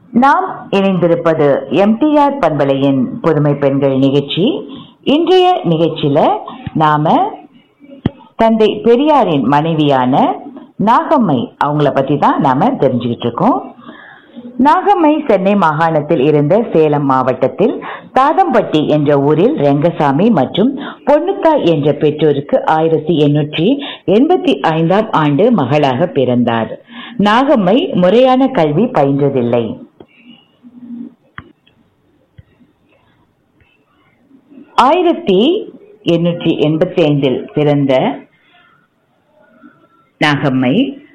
நாம் இணைந்திருப்பது எம்டிஆர் பண்பலையின் புதுமை பெண்கள் நிகழ்ச்சி இன்றைய நிகழ்ச்சியில நாம தந்தை பெரியாரின் மனைவியான நாகம்மை அவங்கள பத்தி தான் நாம தெரிஞ்சுக்கிட்டு இருக்கோம் நாகம்மை சென்னை மாகாணத்தில் இருந்த சேலம் மாவட்டத்தில் தாதம்பட்டி என்ற ஊரில் ரெங்கசாமி மற்றும் பொன்னுத்தா என்ற பெற்றோருக்கு ஆயிரத்தி எண்ணூற்றி எண்பத்தி ஐந்தாம் ஆண்டு மகளாக பிறந்தார் நாகம்மை முறையான கல்வி பயின்றதில்லை ஆயிரத்தி எண்ணூற்றி எண்பத்தி ஐந்தில் பிறந்த நாகம்மை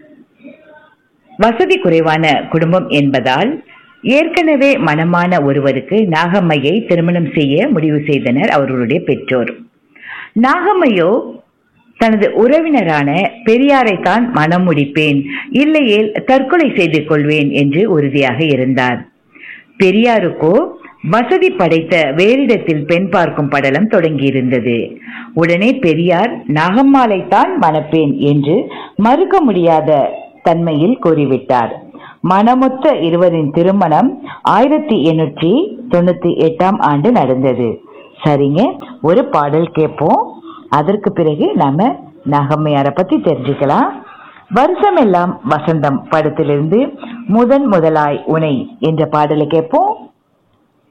வசதி குறைவான குடும்பம் என்பதால் ஏற்கனவே மனமான ஒருவருக்கு நாகம்மையை திருமணம் செய்ய முடிவு செய்தனர் அவர்களுடைய பெற்றோர் நாகம்மையோ தனது உறவினரான பெரியாரைத்தான் மனம் முடிப்பேன் இல்லையேல் தற்கொலை செய்து கொள்வேன் என்று உறுதியாக இருந்தார் பெரியாருக்கோ வசதி படைத்த வேறிடத்தில் பெண் பார்க்கும் படலம் தொடங்கியிருந்தது உடனே பெரியார் நாகம்மாளைத்தான் மணப்பேன் என்று மறுக்க முடியாத தன்மையில் கூறிவிட்டார் மனமொத்த இருவரின் திருமணம் ஆயிரத்தி எண்ணூற்றி தொண்ணூத்தி எட்டாம் ஆண்டு நடந்தது சரிங்க ஒரு பாடல் கேட்போம் அதற்கு பிறகு நாம நாகம்மையார பத்தி தெரிஞ்சுக்கலாம் வருஷமெல்லாம் வசந்தம் படத்திலிருந்து முதன் முதலாய் உனை என்ற பாடலை கேட்போம்